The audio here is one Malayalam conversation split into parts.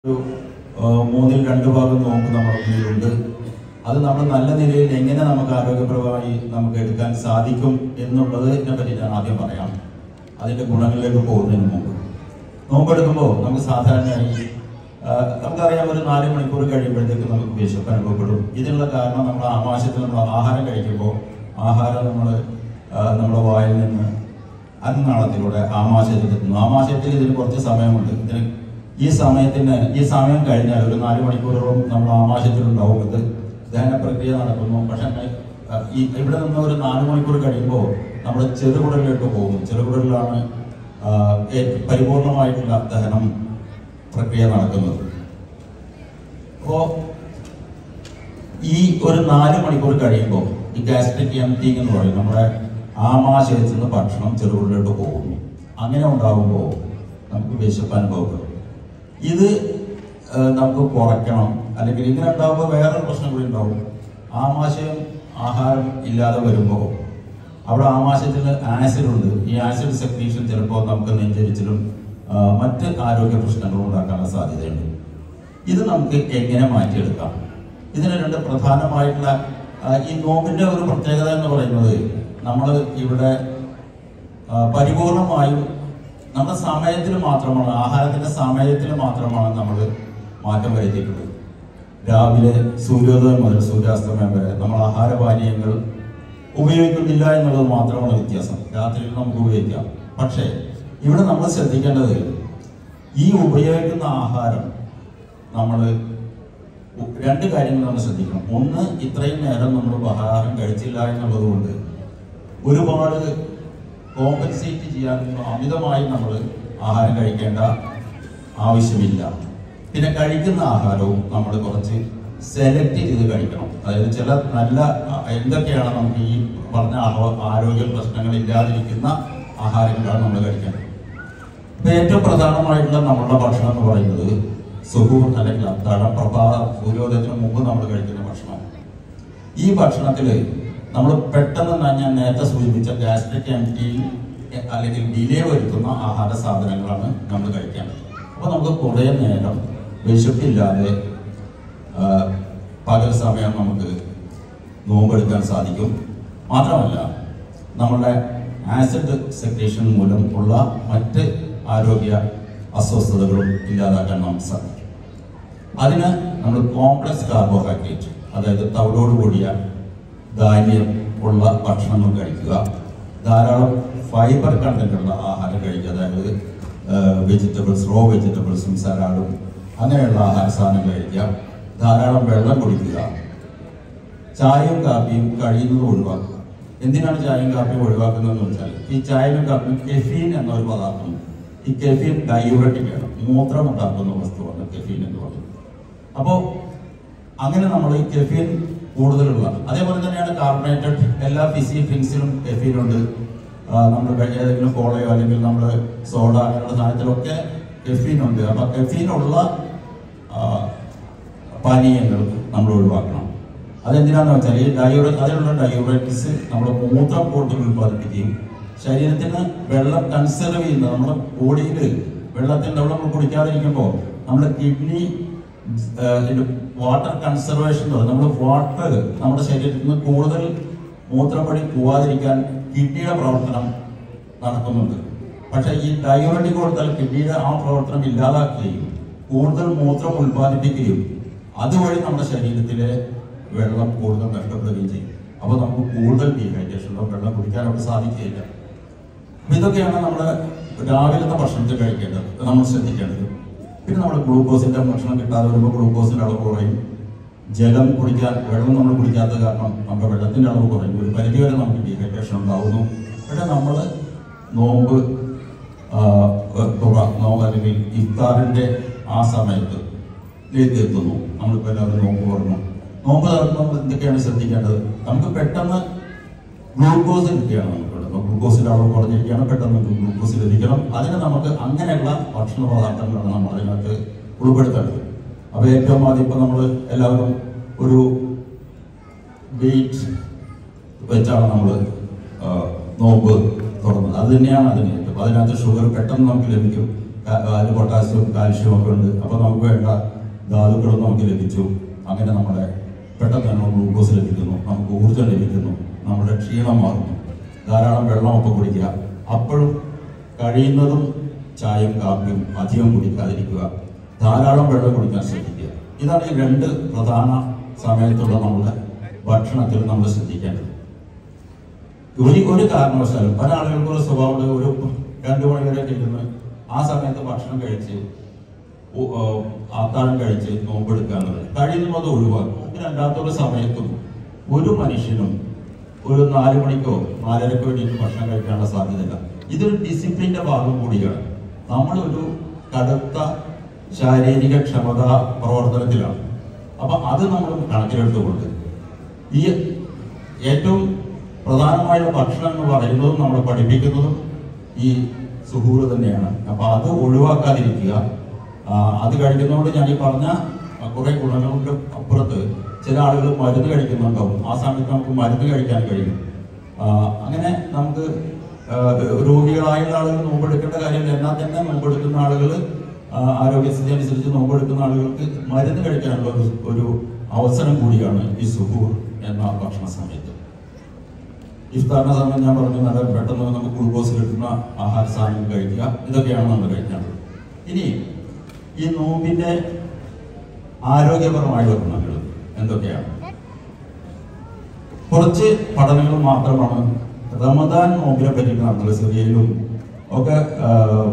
ഒരു ആ, മൂന്നിൽ രണ്ട് ഭാഗം നോമ്പ് നമ്മുടെ മുന്നിലുണ്ട് അത് നമ്മൾ നല്ല നിലയിൽ എങ്ങനെ നമുക്ക് ആരോഗ്യപ്രദമായി നമുക്ക് എടുക്കാൻ സാധിക്കും എന്നുള്ളതിനെ പറ്റി ഞാൻ ആദ്യം പറയാം അതിന്റെ ഗുണങ്ങളിലേക്ക് പോകുന്നതിന് മുമ്പ് നോമ്പെടുക്കുമ്പോൾ നമുക്ക് സാധാരണയായി ആ, നമുക്കറിയാം ഒരു നാല് മണിക്കൂർ കഴിയുമ്പോഴത്തേക്ക് നമുക്ക് വിശപ്പ് അനുഭവപ്പെടും ഇതിനുള്ള കാരണം നമ്മൾ ആമാശയത്തിൽ നമ്മൾ ആഹാരം കഴിക്കുമ്പോൾ ആഹാരം നമ്മൾ നമ്മുടെ വായിൽ നിന്ന് അന്നാളത്തിലൂടെ ആമാശയത്തിൽ എത്തുന്നു ആമാശയത്തിൽ ഇതിന് കുറച്ച് സമയമുണ്ട് ഇതിന് ഈ സമയത്തിന് ഈ സമയം കഴിഞ്ഞാൽ ഒരു നാല് മണിക്കൂറോളം നമ്മൾ ആമാശയത്തിൽ ഉണ്ടാവും ഇത് ദഹന പ്രക്രിയ നടക്കുന്നു പക്ഷെ ആ, ഈ ഇവിടെ നിന്ന് ഒരു നാല് മണിക്കൂർ കഴിയുമ്പോൾ നമ്മൾ ചെറുകുടലിലേക്ക് പോകും ചെറുകുടലിലാണ് ആ, ഏ- പരിപൂർണമായിട്ടുള്ള ദഹനം പ്രക്രിയ നടക്കുന്നത് അപ്പോ ഈ ഒരു നാല് മണിക്കൂർ കഴിയുമ്പോൾ ഈ ഗാസ്ട്രിക് എംറ്റിങ് എന്ന് പറയും നമ്മുടെ ആമാശയത്തിൽ നിന്ന് ഭക്ഷണം ചെറുകുടലിലോട്ട് പോകുന്നു അങ്ങനെ ഉണ്ടാകുമ്പോൾ നമുക്ക് വിശപ്പ് അനുഭവപ്പെടും ഇത് ആ, നമുക്ക് കുറയ്ക്കണം അല്ലെങ്കിൽ ഇങ്ങനെ ഉണ്ടാകുമ്പോൾ വേറൊരു പ്രശ്നം കൂടി ഉണ്ടാവും ആമാശയം ആഹാരം ഇല്ലാതെ വരുമ്പോൾ അവിടെ ആമാശയത്തിൽ ആസിഡ് ഉണ്ട് ഈ ആസിഡ് സെക്രീഷൻ ചിലപ്പോൾ നമുക്ക് നെഞ്ചരിച്ചിലും ആ, മറ്റ് ആരോഗ്യ പ്രശ്നങ്ങളും ഉണ്ടാക്കാനുള്ള സാധ്യതയുണ്ട് ഇത് നമുക്ക് എങ്ങനെ മാറ്റിയെടുക്കാം ഇതിന് രണ്ട് പ്രധാനമായിട്ടുള്ള ആ, ഈ നോമ്പിന്റെ ഒരു പ്രത്യേകത എന്ന് പറയുന്നത് നമ്മൾ ഇവിടെ ആ, പരിപൂർണമായും നമ്മുടെ സമയത്തിൽ മാത്രമാണ് ആഹാരത്തിന്റെ സമയത്തിൽ മാത്രമാണ് നമ്മൾ മാറ്റം വരുത്തിയിട്ടുള്ളത് രാവിലെ സൂര്യോദയം മുതൽ സൂര്യാസ്തമയം വരെ നമ്മൾ ആഹാരപാനീയങ്ങൾ ഉപയോഗിക്കുന്നില്ല എന്നുള്ളത് മാത്രമാണ് വ്യത്യാസം രാത്രിയിൽ നമുക്ക് ഉപയോഗിക്കാം പക്ഷേ ഇവിടെ നമ്മൾ ശ്രദ്ധിക്കേണ്ടത് ഈ ഉപയോഗിക്കുന്ന ആഹാരം നമ്മൾ രണ്ട് കാര്യങ്ങൾ നമ്മൾ ശ്രദ്ധിക്കണം ഒന്ന് ഇത്രയും നേരം നമ്മൾ ആഹാരം കഴിച്ചില്ല എന്നുള്ളത് കൊണ്ട് ഒരുപാട് കോമ്പൻസേറ്റ് ചെയ്യാൻ അമിതമായി നമ്മൾ ആഹാരം കഴിക്കേണ്ട ആവശ്യമില്ല പിന്നെ കഴിക്കുന്ന ആഹാരവും നമ്മൾ കുറച്ച് സെലക്ട് ചെയ്ത് കഴിക്കണം അതായത് ചില നല്ല ആ, എന്തൊക്കെയാണ് നമുക്ക് ഈ പറഞ്ഞ ആഹോ- ആരോഗ്യ പ്രശ്നങ്ങൾ ഇല്ലാതിരിക്കുന്ന ആഹാരങ്ങളാണ് നമ്മൾ കഴിക്കേണ്ടത് ഇപ്പൊ ഏറ്റവും പ്രധാനമായിട്ടുള്ള നമ്മളുടെ ഭക്ഷണം എന്ന് പറയുന്നത് സുഹൂർ അല്ലെങ്കിൽ അത്താഴം പ്രഭാത സൂര്യോദയത്തിന് മുമ്പ് നമ്മൾ കഴിക്കുന്ന ഭക്ഷണം ഈ ഭക്ഷണത്തിൽ നമ്മൾ പെട്ടെന്ന് തന്നെ ഞാൻ നേരത്തെ സൂചിപ്പിച്ച ഗാസ്ട്രിക് എംറ്റി അല്ലെങ്കിൽ ഡിലേ വരുത്തുന്ന ആഹാര സാധനങ്ങളാണ് നമ്മൾ കഴിക്കേണ്ടത് അപ്പോൾ നമുക്ക് കുറേ നേരം വിശപ്പില്ലാതെ ആ, പകൽ സമയം നമുക്ക് നോമ്പെടുക്കാൻ സാധിക്കും മാത്രമല്ല നമ്മുടെ ആസിഡ് സെക്രേഷൻ മൂലം ഉള്ള മറ്റ് ആരോഗ്യ അസ്വസ്ഥതകളും ഇല്ലാതാക്കാൻ നമുക്ക് സാധിക്കും അതിന് നമ്മൾ കോംപ്ലക്സ് കാർബോഹൈഡ്രേറ്റ് അതായത് തവിടോട് കൂടിയ ധാന്യം ഉള്ള ഭക്ഷണങ്ങൾ കഴിക്കുക ധാരാളം ഫൈബർ കണ്ടന്റ് ഉള്ള ആഹാരം കഴിക്കുക അതായത് വെജിറ്റബിൾസ് റോ വെജിറ്റബിൾസും സലാഡും അങ്ങനെയുള്ള ആഹാര സാധനം കഴിക്കുക ധാരാളം വെള്ളം കുടിക്കുക ചായയും കാപ്പിയും കഴിയുന്നത് ഒഴിവാക്കുക എന്തിനാണ് ചായയും കാപ്പിയും ഒഴിവാക്കുന്നതെന്ന് വെച്ചാൽ ഈ ചായയിലും കാപ്പിയും കെഫീൻ എന്നൊരു പദാർത്ഥം ഈ കെഫീൻ ഡയൂററ്റിക് ആണ് മൂത്രം ഉണ്ടാക്കുന്ന വസ്തുവാണ് കെഫീൻ എന്ന് പറയുന്നത് അപ്പോൾ അങ്ങനെ നമ്മൾ ഈ കെഫീൻ കൂടുതലുള്ള അതേപോലെ തന്നെയാണ് കാർബണേറ്റഡ് എല്ലാ ഫിസി ഡ്രിങ്ക്സിലും കെഫീൻ ഉണ്ട് നമ്മൾ ഏതെങ്കിലും കോളയോ അല്ലെങ്കിൽ നമ്മൾ സോഡ അങ്ങനെയുള്ള സാധനത്തിലൊക്കെ കെഫീൻ ഉണ്ട് അപ്പൊ കെഫീൻ ഉള്ള ആ, പാനീയങ്ങൾ നമ്മൾ ഒഴിവാക്കണം അതെന്തിനാന്ന് വെച്ചാൽ ഈ ഡയൂറ അതിലുള്ള ഡയൂററ്റിക്സ് നമ്മുടെ മൂത്രം കൂടുതൽ ഉൽപ്പാദിപ്പിക്കുകയും ശരീരത്തിന് വെള്ളം കൺസർവ് ചെയ്യുന്ന നമ്മുടെ ബോഡിയിൽ വെള്ളത്തിന്റെ വെള്ളം നമ്മൾ കുടിക്കാതിരിക്കുമ്പോൾ നമ്മുടെ കിഡ്നി വാട്ടർ കൺസർവേഷൻ നമ്മൾ വാട്ടർ നമ്മുടെ ശരീരത്തിൽ നിന്ന് കൂടുതൽ മൂത്രപ്പടി പോവാതിരിക്കാൻ കിഡ്നിയുടെ പ്രവർത്തനം നടക്കുന്നുണ്ട് പക്ഷേ ഈ ഡയോറിറ്റിക് കൊടുത്താൽ കിഡ്നിയുടെ ആ പ്രവർത്തനം ഇല്ലാതാക്കുകയും കൂടുതൽ മൂത്രം ഉൽപ്പാദിപ്പിക്കുകയും അതുവഴി നമ്മുടെ ശരീരത്തിലെ വെള്ളം കൂടുതൽ നഷ്ടപ്പെടുകയും ചെയ്യും അപ്പോൾ നമുക്ക് കൂടുതൽ ഡീഹൈഡ്രേഷനോ വെള്ളം കുടിക്കാനൊക്കെ സാധിക്കുകയില്ല അപ്പൊ ഇതൊക്കെയാണ് നമ്മൾ രാവിലത്തെ ഭക്ഷണത്തിൽ കഴിക്കേണ്ടത് ഇത് നമ്മൾ ശ്രദ്ധിക്കേണ്ടത് പിന്നെ നമ്മൾ ഗ്ലൂക്കോസിന്റെ ഭക്ഷണം കിട്ടാതെ വരുമ്പോൾ ഗ്ലൂക്കോസിന്റെ അളവ് കുറയും ജലം കുടിക്കാൻ വെള്ളം നമ്മൾ കുടിക്കാത്ത കാരണം നമ്മുടെ വെള്ളത്തിന്റെ അളവ് കുറയും ഒരു പരിധി വരെ നമുക്ക് ഡീഹൈഡ്രേഷൻ ഉണ്ടാവുന്നു പക്ഷെ നമ്മൾ നോമ്പ് ആ, തുറ നോമ്പ് അല്ലെങ്കിൽ ഇഫ്താറിന്റെ ആ സമയത്ത് ലേക്ക് എത്തുന്നു നമ്മളിപ്പോൾ എല്ലാവരും നോമ്പ് തുറന്നു നോമ്പ് തുറക്കുമ്പോൾ നമ്മൾ എന്തൊക്കെയാണ് ശ്രദ്ധിക്കേണ്ടത് നമുക്ക് പെട്ടെന്ന് ഗ്ലൂക്കോസ് കിട്ടുകയാണ് നമുക്ക് വേണ്ടത് ഗ്ലൂക്കോസിന്റെ അളവ് കുറഞ്ഞിരിക്കുകയാണ് പെട്ടെന്ന് നമുക്ക് ഗ്ലൂക്കോസ് ലഭിക്കണം അതിന് നമുക്ക് അങ്ങനെയുള്ള ഭക്ഷണ പദാർത്ഥങ്ങളാണ് നമ്മൾ അതിനകത്ത് ഉൾപ്പെടുത്തേണ്ടത് അപ്പൊ ഏറ്റവും ആദ്യം ഇപ്പൊ നമ്മൾ എല്ലാവരും ഒരു വെയിറ്റ് വെച്ചാണ് നമ്മൾ നോമ്പ് തുറന്നത് അത് തന്നെയാണ് അതിന് ഏറ്റവും അതിനകത്ത് ഷുഗർ പെട്ടെന്ന് നമുക്ക് ലഭിക്കും ക- അതിൽ പൊട്ടാസ്യവും കാൽഷ്യവും ഒക്കെ ഉണ്ട് അപ്പോൾ നമുക്ക് വേണ്ട ധാതുക്കളും നമുക്ക് ലഭിച്ചു അങ്ങനെ നമ്മുടെ പെട്ടെന്ന് തന്നെ ഗ്ലൂക്കോസ് ലഭിക്കുന്നു നമുക്ക് ഊർജ്ജം ലഭിക്കുന്നു നമ്മുടെ ക്ഷീണം മാറുന്നു ധാരാളം വെള്ളമൊക്കെ കുടിക്കുക അപ്പോഴും കഴിയുന്നതും ചായയും കാപ്പിയും അധികം കുടിക്കാതിരിക്കുക ധാരാളം വെള്ളം കുടിക്കാൻ ശ്രദ്ധിക്കുക ഇതാണ് ഈ രണ്ട് പ്രധാന സമയത്തുള്ള നമ്മുടെ ഭക്ഷണത്തിൽ നമ്മൾ ശ്രദ്ധിക്കേണ്ടത് ഒരു ഒരു കാരണവശാലും പല ആളുകൾക്കുള്ള സ്വഭാവം ഒരു രണ്ടു മണി വരെ ഇരുന്ന് ആ സമയത്ത് ഭക്ഷണം കഴിച്ച് ഉ- ആ, അത്താഴം കഴിച്ച് നോമ്പെടുക്കുക എന്നുള്ളത് കഴിയുന്നതും അത് ഒഴിവാക്കും ഇത് രണ്ടാമത്തെ സമയത്തും ഒരു മനുഷ്യനും ഒരു നാല് മണിക്കോ നാലരക്കോ വേണ്ടിയിട്ട് ഭക്ഷണം കഴിക്കാനുള്ള സാധ്യതയില്ല ഇതൊരു ഡിസിപ്ലിന്റെ ഭാഗം കൂടിയാണ് നമ്മളൊരു കടുത്ത ശാരീരിക ക്ഷമത പ്രവർത്തനത്തിലാണ് അപ്പൊ അത് നമ്മൾ കണക്കിലെടുത്തുകൊണ്ട് ഈ ഏറ്റവും പ്രധാനമായുള്ള ഭക്ഷണം എന്ന് പറയുന്നതും നമ്മളെ പഠിപ്പിക്കുന്നതും ഈ സുഹൂറ് തന്നെയാണ് അപ്പൊ അത് ഒഴിവാക്കാതിരിക്കുക ആ, അത് കഴിക്കുന്നതുകൊണ്ട് ഞാൻ ഈ പറഞ്ഞ കുറെ ഗുണങ്ങളുടെ അപ്പുറത്ത് ചില ആളുകൾ മരുന്ന് കഴിക്കുന്നുണ്ടാവും ആ സമയത്ത് നമുക്ക് മരുന്ന് കഴിക്കാൻ കഴിയും ആ, അങ്ങനെ നമുക്ക് ആ, രോഗികളായുള്ള ആളുകൾ നോമ്പെടുക്കേണ്ട കാര്യമില്ല എന്നാൽ തന്നെ നോമ്പെടുക്കുന്ന ആളുകൾ ആരോഗ്യസ്ഥിതി അനുസരിച്ച് നോമ്പെടുക്കുന്ന ആളുകൾക്ക് മരുന്ന് കഴിക്കാനുള്ള ഒരു ഒരു അവസരം കൂടിയാണ് ഈ സുഹൂർ എന്ന ഭക്ഷണ സമയത്ത് ഇഫ്താറിന്റെ സമയം ഞാൻ പറഞ്ഞു നല്ല പെട്ടെന്ന് നമുക്ക് ഗ്ലൂക്കോസ് കിട്ടുന്ന ആഹാര സാധനങ്ങൾ കഴിക്കുക ഇതൊക്കെയാണ് നമ്മൾ കഴിക്കേണ്ടത് ഇനി ഈ നോമ്പിന്റെ ആരോഗ്യപരമായ ഗുണങ്ങൾ എന്തൊക്കെയാണ് കുറച്ച് പഠനങ്ങൾ മാത്രമാണ് റമദാൻ നോമ്പിനെ പറ്റി നടന്നത് സിറിയയിലും ഒക്കെ ആ,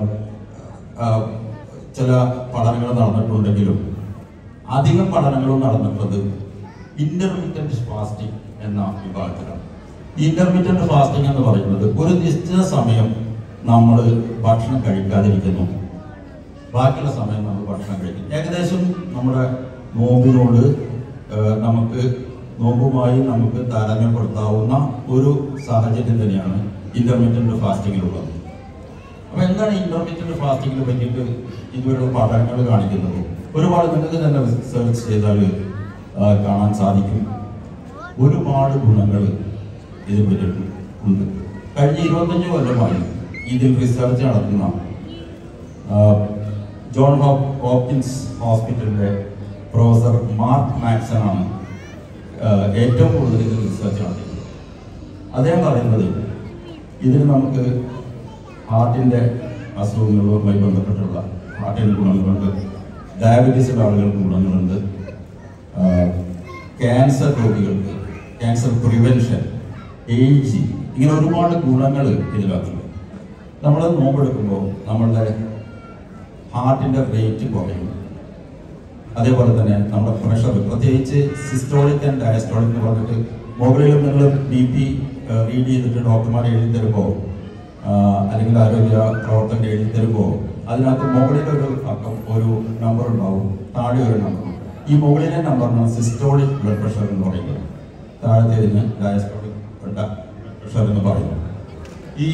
ആ, ചില പഠനങ്ങൾ നടന്നിട്ടുണ്ടെങ്കിലും അധികം പഠനങ്ങളും നടന്നിട്ടുള്ളത് ഇന്റർമീഡിയറ്റ് ഫാസ്റ്റിംഗ് എന്ന വിഭാഗത്തിലാണ് ഇന്റർമീഡിയറ്റ് ഫാസ്റ്റിംഗ് എന്ന് പറയുന്നത് ഒരു നിശ്ചിത സമയം നമ്മൾ ഭക്ഷണം കഴിക്കാതിരിക്കുന്നു ബാക്കിയുള്ള സമയം നമ്മൾ ഭക്ഷണം കഴിക്കും ഏകദേശം നമ്മുടെ നോമ്പിനോട് ഏഹ്, നമുക്ക് നോമ്പുമായി നമുക്ക് താരതമ്യപ്പെടുത്താവുന്ന ഒരു സാഹചര്യം തന്നെയാണ് ഇന്റർമീഡിയറ്റ് ഫാസ്റ്റിങ്ങിലുള്ളത് അപ്പൊ എന്താണ് ഇന്റർമീഡിയറ്റ് ഫാസ്റ്റിങ്ങിനെ പറ്റിയിട്ട് ഇതുവരെയുള്ള പഠനങ്ങൾ കാണിക്കുന്നത് ഒരുപാട് നിങ്ങൾക്ക് തന്നെ റിസർച്ച് ചെയ്താൽ ആ, കാണാൻ സാധിക്കും ഒരുപാട് ഗുണങ്ങൾ ഇതിൽ പറ്റിയിട്ട് ഉണ്ട് കഴിഞ്ഞ ഇരുപത്തഞ്ച് കൊല്ലമായി ഇതിൽ റിസർച്ച് നടത്തുന്ന ആ, ജോൺ ഹോപ് ഹോപ്കിൻസ് ഹോസ്പിറ്റലിലെ പ്രൊഫസർ മാർക്ക് മാക്സൺ ആണ് ആ, ഏറ്റവും കൂടുതൽ ഇതിൽ റിസർച്ച് നടത്തിയത് അദ്ദേഹം പറയുന്നത് ഇതിന് നമുക്ക് ഹാർട്ടിന്റെ അസുഖങ്ങളുമായി ബന്ധപ്പെട്ടുള്ള ഹാർട്ടിന് ഗുണങ്ങളുണ്ട് ഡയബറ്റീസുള്ള ആളുകൾക്ക് ഗുണങ്ങളുണ്ട് ആ, ക്യാൻസർ രോഗികൾക്ക് ക്യാൻസർ പ്രിവെൻഷൻ ഏജ് ഇങ്ങനെ ഒരുപാട് ഗുണങ്ങൾ ഇതിനകത്തുണ്ട് നമ്മൾ നോമ്പെടുക്കുമ്പോൾ നമ്മളുടെ ഹാർട്ടിന്റെ റേറ്റ് കുറയും അതേപോലെ തന്നെ നമ്മുടെ പ്രഷർ പ്രത്യേകിച്ച് സിസ്റ്റോളിക് ആൻഡ് ഡയസ്റ്റോളിക് എന്ന് പറഞ്ഞിട്ട് മുകളിൽ നിങ്ങൾ ബി പി റീഡ് ചെയ്തിട്ട് ഡോക്ടർമാർ എഴുതി തരുമ്പോൾ അല്ലെങ്കിൽ ആരോഗ്യ പ്രവർത്തകർ എഴുതി തരുമ്പോൾ അതിനകത്ത് മുകളിൽ ഒരു അക്കം ഒരു നമ്പർ ഉണ്ടാവും താഴെ ഒരു നമ്പർ ഈ മുകളിലെ നമ്പറിനാണ് സിസ്റ്റോളിക് ബ്ലഡ് പ്രഷർ എന്ന് പറയുന്നത് താഴത്തേതിന് ഡയസ്റ്റോളിക് പ്രഷർ എന്ന് പറയുന്നു ഈ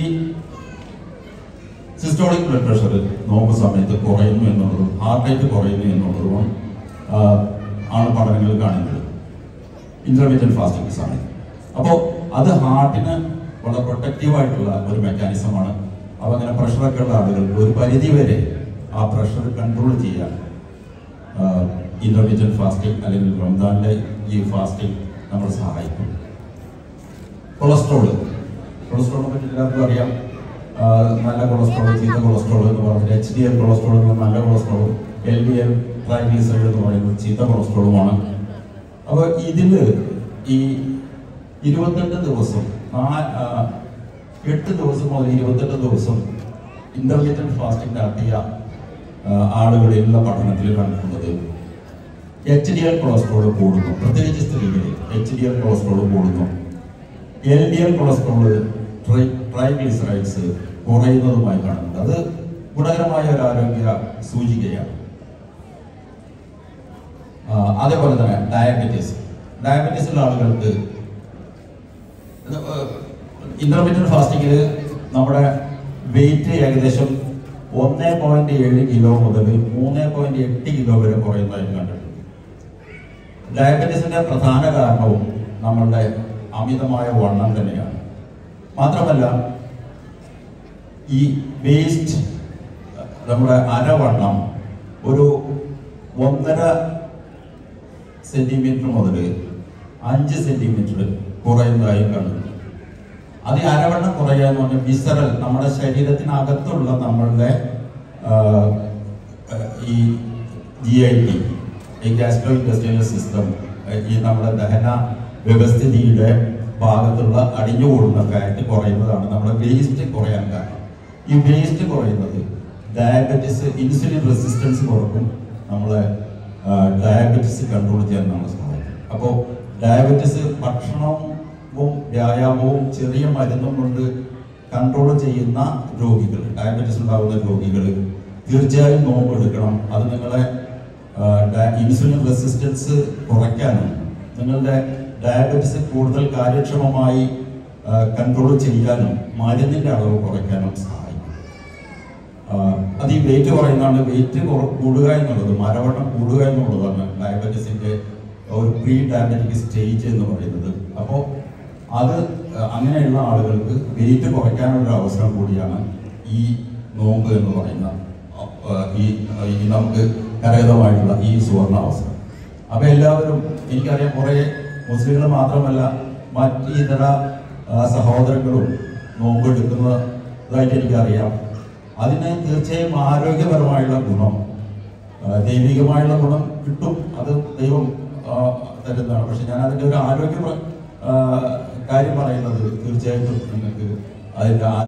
സിസ്റ്റോളിക് ബ്ലഡ് പ്രഷർ നോമ്പ് സമയത്ത് കുറയുന്നു എന്നുള്ളതും ഹാർട്ട് റേറ്റ് കുറയുന്നു എന്നുള്ളതും ആ, ആണ് പഠനങ്ങൾ കാണുന്നത് ഇന്റർമീഡിയറ്റ് ഫാസ്റ്റിംഗ് സമയത്ത് അപ്പോൾ അത് ഹാർട്ടിന് വളരെ പ്രൊട്ടക്റ്റീവ് ആയിട്ടുള്ള ഒരു മെക്കാനിസമാണ് അപ്പോൾ അങ്ങനെ പ്രഷറൊക്കെ ഉള്ള ആളുകൾ ഒരു പരിധി വരെ ആ പ്രഷർ കൺട്രോൾ ചെയ്യാൻ ഇന്റർമീഡിയറ്റ് ഫാസ്റ്റിംഗ് അല്ലെങ്കിൽ റംദാനിലെ ഈ ഫാസ്റ്റിംഗ് നമ്മൾ സഹായിക്കും കൊളസ്ട്രോൾ കൊളസ്ട്രോളിനെ പറ്റി എല്ലാവർക്കും അറിയാം ആ, നല്ല കൊളസ്ട്രോൾ ചീത്ത കൊളസ്ട്രോൾ എന്ന് പറഞ്ഞാൽ എച്ച് ഡി എൽ കൊളസ്ട്രോൾ എന്ന നല്ല കൊളസ്ട്രോളും എൽ ഡി എൽ ട്രൈഗ്ലിസൈഡ് എന്ന് പറയുന്നത് ചീത്ത കൊളസ്ട്രോളുമാണ് അപ്പോൾ ഇതില് ഈ ഇരുപത്തെട്ട് ദിവസം നാ- ആ, എട്ട് ദിവസം മുതൽ ഇരുപത്തെട്ട് ദിവസം ഇന്റർമീഡിയറ്റ് ഫാസ്റ്റിംഗ് നടത്തിയ ആ, ആളുകളിലുള്ള പഠനത്തിൽ കണ്ടിട്ടുള്ളത് എച്ച് ഡി എൽ കൊളസ്ട്രോൾ കൂടുന്നു പ്രത്യേകിച്ച് സ്ത്രീകളിൽ എച്ച് ഡി എൽ കൊളസ്ട്രോൾ കൂടുന്നു L D L cholesterol tri triglycerides കുറയുന്നതുമായി കാണുന്നുണ്ട് അത് ഗുണകരമായ ഒരു ആരോഗ്യ സൂചികയാണ് ആ, അതേപോലെ തന്നെ ഡയബറ്റീസ് ഡയബറ്റീസ് ഉള്ള ആളുകൾക്ക് ഇന്റർമീഡിയറ്റ് ഫാസ്റ്റിങ്ങിൽ നമ്മുടെ വെയിറ്റ് ഏകദേശം ഒന്ന് പോയിന്റ് ഏഴ് കിലോ മുതൽ മൂന്ന് പോയിന്റ് എട്ട് കിലോ വരെ കുറയുന്നതായിട്ട് കണ്ടിട്ടുണ്ട് ഡയബറ്റീസിന്റെ പ്രധാന കാരണവും നമ്മളുടെ അമിതമായ വണ്ണം തന്നെയാണ് മാത്രമല്ല ഈ വേസ്റ്റ് നമ്മുടെ അരവണ്ണം ഒരു ഒന്നര സെന്റിമീറ്റർ മുതൽ അഞ്ച് സെന്റിമീറ്റർ കുറയുന്നതായി കണ്ടു അത് ഈ അരവണ്ണം കുറയുക എന്ന് പറഞ്ഞാൽ വിസറൽ നമ്മുടെ ശരീരത്തിനകത്തുള്ള നമ്മളുടെ ആ, ആ, ഈ ജി ഐ ടി ഈ ഗ്യാസ്ട്രോ ഇൻഡസ്ട്രിയൽ സിസ്റ്റം ഈ നമ്മുടെ ദഹന വ്യവസ്ഥിതിയുടെ ഭാഗത്തുള്ള അടിഞ്ഞുകൂടുന്ന ഫാറ്റ് കുറയുന്നതാണ് നമ്മുടെ വേസ്റ്റ് കുറയാൻ കാരണം ഈ വേസ്റ്റ് കുറയുന്നത് ഡയബറ്റിസ് ഇൻസുലിൻ റെസിസ്റ്റൻസ് കുറക്കും നമ്മളെ ഡയബറ്റിസ് കൺട്രോൾ ചെയ്യാൻ നമ്മളെ സഹായിക്കും അപ്പോൾ ഡയബറ്റിസ് ഭക്ഷണവും വ്യായാമവും ചെറിയ മരുന്നും കൊണ്ട് കൺട്രോൾ ചെയ്യുന്ന രോഗികൾ ഡയബറ്റിസ് ഉണ്ടാകുന്ന രോഗികൾ തീർച്ചയായും നോമ്പ് എടുക്കണം അത് നിങ്ങളെ ആ, ഡയ- ഇൻസുലിൻ റെസിസ്റ്റൻസ് കുറയ്ക്കാനും നിങ്ങളുടെ ഡയബറ്റിസ് കൂടുതൽ കാര്യക്ഷമമായി കൺട്രോൾ ചെയ്യാനും മരുന്നിന്റെ അളവ് കുറയ്ക്കാനും സഹായിക്കും ആ, അത് ഈ വെയിറ്റ് കുറയുന്നതാണ് വെയിറ്റ് കൂടുക എന്നുള്ളത് മരവണ്ണം കൂടുക എന്നുള്ളതാണ് ഡയബറ്റീസിന്റെ ഒരു പ്രീ ഡയബറ്റിക് സ്റ്റേജ് എന്ന് പറയുന്നത് അപ്പോൾ അത് അങ്ങനെയുള്ള ആളുകൾക്ക് വെയിറ്റ് കുറയ്ക്കാനുള്ള ഒരു അവസരം കൂടിയാണ് ഈ നോമ്പ് എന്ന് പറയുന്ന ആ, ഈ ഈ നമുക്ക് കരഗതമായിട്ടുള്ള ഈ സുവർണ അവസരം അപ്പൊ എല്ലാവരും എനിക്കറിയാം കുറെ മുസ്ലിങ്ങൾ മാത്രമല്ല മറ്റ് ഇതര ആ, സഹോദരങ്ങളും നോമ്പെടുക്കുന്നതായിട്ട് എനിക്കറിയാം അതിന് തീർച്ചയായും ആരോഗ്യപരമായുള്ള ഗുണം ആ, ദൈവികമായുള്ള ഗുണം കിട്ടും അത് ദൈവം ആ, തരുന്നതാണ് പക്ഷെ ഞാൻ അതിന്റെ ഒരു ആരോഗ്യ ആ, കാര്യം പറയുന്നത് തീർച്ചയായിട്ടും നിങ്ങൾക്ക് അതിന്റെ ആ-